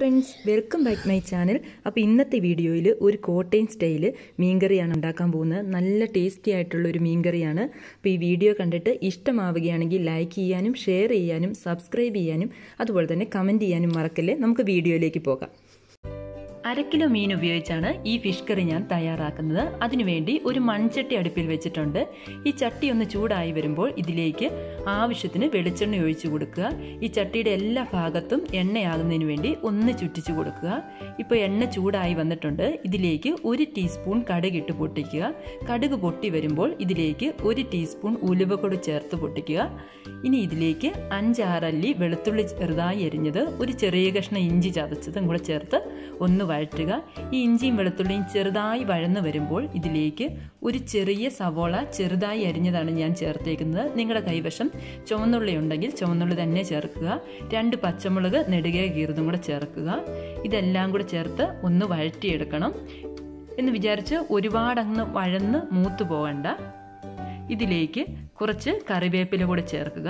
friends welcome back my channel അപ്പോൾ ഇന്നത്തെ വീഡിയോയിൽ ഒരു കോട്ടയം സ്റ്റൈൽ മീൻകറിയാണ് ഉണ്ടാക്കാൻ പോകുന്നത് നല്ല ടേസ്റ്റി ആയിട്ടുള്ള ഒരു മീൻകറിയാണ് അപ്പോൾ ഈ വീഡിയോ കണ്ടിട്ട് ഇഷ്ടമാവുകയാണെങ്കിൽ ലൈക്ക് ചെയ്യാനും ഷെയർ ചെയ്യാനും സബ്സ്ക്രൈബ് ചെയ്യാനും അതുപോലെ തന്നെ കമൻറ്റ് ചെയ്യാനും മറക്കല്ലേ നമുക്ക് വീഡിയോയിലേക്ക് പോകാം അര കിലോ മീൻ ഉപയോഗിച്ചാണ് ഈ ഫിഷ് കറി ഞാൻ തയ്യാറാക്കുന്നത് അതിനുവേണ്ടി ഒരു മൺചട്ടി അടുപ്പിൽ വെച്ചിട്ടുണ്ട് ഈ ചട്ടി ഒന്ന് ചൂടായി വരുമ്പോൾ ഇതിലേക്ക് ആവശ്യത്തിന് വെളിച്ചെണ്ണ ഒഴിച്ചു കൊടുക്കുക ഈ ചട്ടിയുടെ എല്ലാ ഭാഗത്തും എണ്ണയാകുന്നതിന് വേണ്ടി ഒന്ന് ചുറ്റിച്ചു കൊടുക്കുക ഇപ്പോൾ എണ്ണ ചൂടായി വന്നിട്ടുണ്ട് ഇതിലേക്ക് ഒരു ടീസ്പൂൺ കടുകിട്ട് പൊട്ടിക്കുക കടുക് പൊട്ടി വരുമ്പോൾ ഇതിലേക്ക് ഒരു ടീസ്പൂൺ ഉലുവക്കൊടി ചേർത്ത് പൊട്ടിക്കുക ഇനി ഇതിലേക്ക് അഞ്ചാറല്ലി വെളുത്തുള്ളി ചെറുതായി എരിഞ്ഞത് ഒരു ചെറിയ കഷ്ണം ഇഞ്ചി ചതച്ചതും കൂടെ ചേർത്ത് ഒന്ന് വഴറ്റുക ഈ ഇഞ്ചിയും വെളുത്തുള്ളിയും ചെറുതായി വഴന്നു വരുമ്പോൾ ഇതിലേക്ക് ഒരു ചെറിയ സവോള ചെറുതായി അരിഞ്ഞതാണ് ഞാൻ ചേർത്തേക്കുന്നത് നിങ്ങളുടെ കൈവശം ചുവന്നുള്ളി ഉണ്ടെങ്കിൽ ചുവന്നുള്ളി തന്നെ ചേർക്കുക രണ്ട് പച്ചമുളക് നെടുകെ കീറുന്നതും കൂടെ ചേർക്കുക ഇതെല്ലാം കൂടെ ചേർത്ത് ഒന്ന് വഴറ്റിയെടുക്കണം എന്ന് വിചാരിച്ച് ഒരുപാടങ്ങ് വഴന്ന് മൂത്തു പോകണ്ട ഇതിലേക്ക് കുറച്ച് കറിവേപ്പില കൂടെ ചേർക്കുക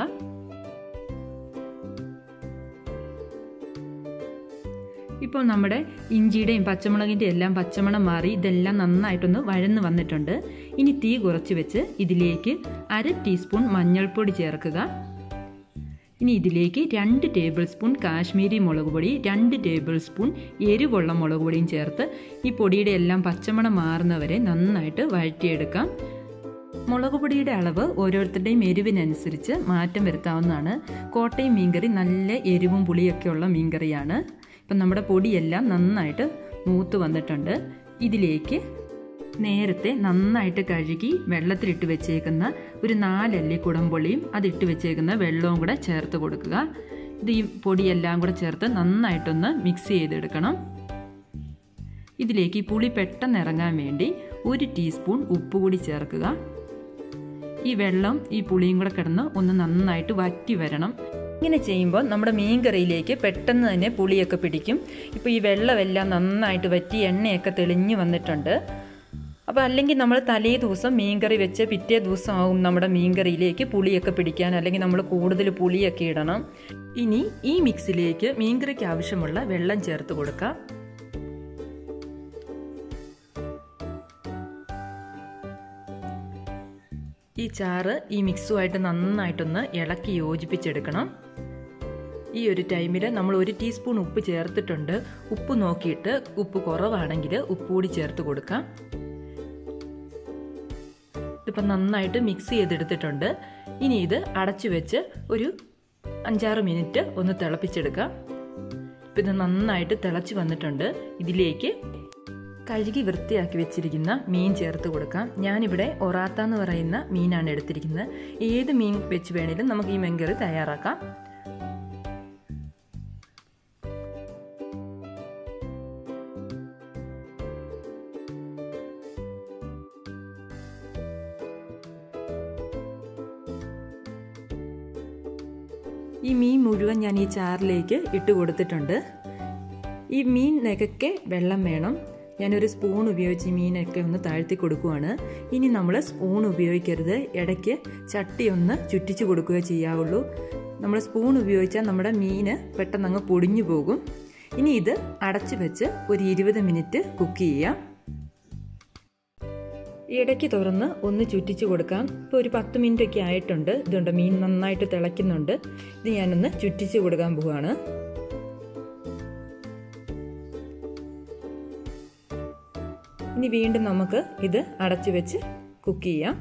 ഇപ്പോൾ നമ്മുടെ ഇഞ്ചിയുടെയും പച്ചമുളകിൻ്റെ എല്ലാം പച്ചമണം മാറി ഇതെല്ലാം നന്നായിട്ടൊന്ന് വഴന്ന് വന്നിട്ടുണ്ട് ഇനി തീ കുറച്ച് വെച്ച് ഇതിലേക്ക് അര ടീസ്പൂൺ മഞ്ഞൾപ്പൊടി ചേർക്കുക ഇനി ഇതിലേക്ക് രണ്ട് ടേബിൾ സ്പൂൺ കാശ്മീരി മുളക് പൊടി രണ്ട് ടേബിൾ സ്പൂൺ എരിവുള്ള മുളക് പൊടിയും ചേർത്ത് ഈ പൊടിയുടെ എല്ലാം പച്ചമണം മാറുന്നവരെ നന്നായിട്ട് വഴറ്റിയെടുക്കാം മുളക് പൊടിയുടെ അളവ് ഓരോരുത്തരുടെയും എരിവിനനുസരിച്ച് മാറ്റം വരുത്താവുന്നതാണ് കോട്ടയം മീൻകറി നല്ല എരിവും പുളിയൊക്കെയുള്ള മീൻകറിയാണ് ഇപ്പം നമ്മുടെ പൊടിയെല്ലാം നന്നായിട്ട് മൂത്ത് വന്നിട്ടുണ്ട് ഇതിലേക്ക് നേരത്തെ നന്നായിട്ട് കഴുകി വെള്ളത്തിലിട്ട് വെച്ചേക്കുന്ന ഒരു നാലല്ലി കുടംപൊളിയും അതിട്ട് വെച്ചേക്കുന്ന വെള്ളവും കൂടെ ചേർത്ത് കൊടുക്കുക ഇത് ഈ പൊടിയെല്ലാം കൂടെ ചേർത്ത് നന്നായിട്ടൊന്ന് മിക്സ് ചെയ്തെടുക്കണം ഇതിലേക്ക് ഈ പുളി പെട്ടെന്ന് ഇറങ്ങാൻ വേണ്ടി ഒരു ടീസ്പൂൺ ഉപ്പ് കൂടി ചേർക്കുക ഈ വെള്ളം ഈ പുളിയും കൂടെ കിടന്ന് ഒന്ന് നന്നായിട്ട് വറ്റി വരണം ഇങ്ങനെ ചെയ്യുമ്പോൾ നമ്മുടെ മീൻ കറിയിലേക്ക് പെട്ടെന്ന് തന്നെ പുളിയൊക്കെ പിടിക്കും ഇപ്പോൾ ഈ വെള്ളമെല്ലാം നന്നായിട്ട് വറ്റി എണ്ണയൊക്കെ തെളിഞ്ഞു വന്നിട്ടുണ്ട് അപ്പോൾ അല്ലെങ്കിൽ നമ്മൾ തലേ ദിവസം മീൻകറി വെച്ച് പിറ്റേ ദിവസം ആവും നമ്മുടെ മീൻകറിയിലേക്ക് പുളിയൊക്കെ പിടിക്കാൻ അല്ലെങ്കിൽ നമ്മൾ കൂടുതൽ പുളിയൊക്കെ ഇടണം ഇനി ഈ മിക്സിലേക്ക് മീൻകറിക്ക് ആവശ്യമുള്ള വെള്ളം ചേർത്ത് കൊടുക്കാം ഈ ചാറ് ഈ മിക്സുമായിട്ട് നന്നായിട്ടൊന്ന് ഇളക്കി യോജിപ്പിച്ചെടുക്കണം ഈ ഒരു ടൈമിൽ നമ്മൾ ഒരു ടീസ്പൂൺ ഉപ്പ് ചേർത്തിട്ടുണ്ട് ഉപ്പ് നോക്കിയിട്ട് ഉപ്പ് കുറവാണെങ്കിൽ ഉപ്പ് കൂടി ചേർത്ത് കൊടുക്കാം ഇതിപ്പം നന്നായിട്ട് മിക്സ് ചെയ്തെടുത്തിട്ടുണ്ട് ഇനി ഇത് അടച്ചു വെച്ച് ഒരു അഞ്ചാറ് മിനിറ്റ് ഒന്ന് തിളപ്പിച്ചെടുക്കാം ഇപ്പം ഇത് നന്നായിട്ട് തിളച്ച് വന്നിട്ടുണ്ട് ഇതിലേക്ക് കഴുകി വൃത്തിയാക്കി വെച്ചിരിക്കുന്ന മീൻ ചേർത്ത് കൊടുക്കാം ഞാനിവിടെ ഒറാത്ത എന്ന് പറയുന്ന മീനാണ് എടുത്തിരിക്കുന്നത് ഏത് മീൻ വെച്ച് വേണേലും നമുക്ക് ഈ മെങ്കറി തയ്യാറാക്കാം ഈ മീൻ മുഴുവൻ ഞാൻ ഈ ചാറിലേക്ക് ഇട്ട് കൊടുത്തിട്ടുണ്ട് ഈ മീൻ നെകക്കെ വെള്ളം വേണം ഞാനൊരു സ്പൂൺ ഉപയോഗിച്ച് ഈ മീനൊക്കെ ഒന്ന് താഴ്ത്തി കൊടുക്കുവാണ് ഇനി നമ്മൾ സ്പൂൺ ഉപയോഗിക്കരുത് ഇടയ്ക്ക് ചട്ടി ഒന്ന് ചുറ്റിച്ച് കൊടുക്കുക ചെയ്യാവുള്ളൂ നമ്മൾ സ്പൂൺ ഉപയോഗിച്ചാൽ നമ്മുടെ മീന് പെട്ടെന്ന് അങ്ങ് പൊടിഞ്ഞു പോകും ഇനി ഇത് അടച്ചു വെച്ച് ഒരു ഇരുപത് മിനിറ്റ് കുക്ക് ചെയ്യാം ഇടയ്ക്ക് തുറന്ന് ഒന്ന് ചുറ്റിച്ച് കൊടുക്കാം ഇപ്പോൾ ഒരു പത്ത് മിനിറ്റ് ഒക്കെ ആയിട്ടുണ്ട് ഇതുണ്ട് മീൻ നന്നായിട്ട് തിളയ്ക്കുന്നുണ്ട് ഇത് ഞാനൊന്ന് ചുറ്റിച്ച് കൊടുക്കാൻ പോവുകയാണ് ഇനി വീണ്ടും നമുക്ക് ഇത് അടച്ചു വെച്ച് കുക്ക് ചെയ്യാം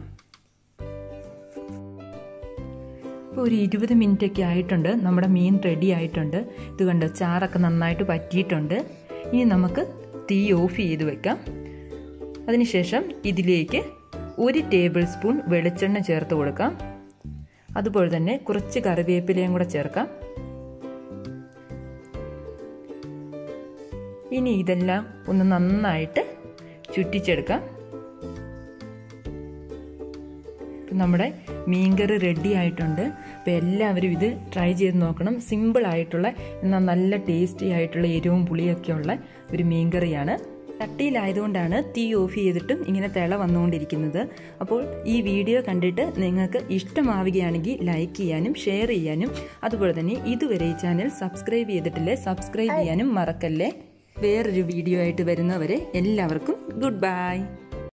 ഇപ്പോൾ ഒരു ഇരുപത് മിനിറ്റ് ഒക്കെ ആയിട്ടുണ്ട് നമ്മുടെ മീൻ റെഡി ആയിട്ടുണ്ട് ഇത് കണ്ടോ ചാറൊക്കെ നന്നായിട്ട് പറ്റിയിട്ടുണ്ട് ഇനി നമുക്ക് തീ ഓഫ് ചെയ്ത് വെക്കാം അതിനുശേഷം ഇതിലേക്ക് ഒരു ടേബിൾ സ്പൂൺ വെളിച്ചെണ്ണ ചേർത്ത് കൊടുക്കാം അതുപോലെ തന്നെ കുറച്ച് കറിവേപ്പിലയും കൂടെ ചേർക്കാം ഇനി ഇതെല്ലാം ഒന്ന് നന്നായിട്ട് ചുറ്റിച്ചെടുക്കാം നമ്മുടെ മീൻകറി റെഡി ആയിട്ടുണ്ട് അപ്പോൾ എല്ലാവരും ഇത് ട്രൈ ചെയ്ത് നോക്കണം സിമ്പിൾ ആയിട്ടുള്ള എന്നാൽ നല്ല ടേസ്റ്റി ആയിട്ടുള്ള എരിവും പുളിയൊക്കെ ഉള്ള ഒരു മീൻകറിയാണ് ചട്ടിയിലായതുകൊണ്ടാണ് തീ ഓഫ് ചെയ്തിട്ടും ഇങ്ങനെ തിള വന്നുകൊണ്ടിരിക്കുന്നത് അപ്പോൾ ഈ വീഡിയോ കണ്ടിട്ട് നിങ്ങൾക്ക് ഇഷ്ടമാവുകയാണെങ്കിൽ ലൈക്ക് ചെയ്യാനും ഷെയർ ചെയ്യാനും അതുപോലെ തന്നെ ഇതുവരെ ഈ ചാനൽ സബ്സ്ക്രൈബ് ചെയ്തിട്ടില്ലേ സബ്സ്ക്രൈബ് ചെയ്യാനും മറക്കല്ലേ വേറൊരു വീഡിയോ ആയിട്ട് വരുന്നവരെ എല്ലാവർക്കും ഗുഡ് ബൈ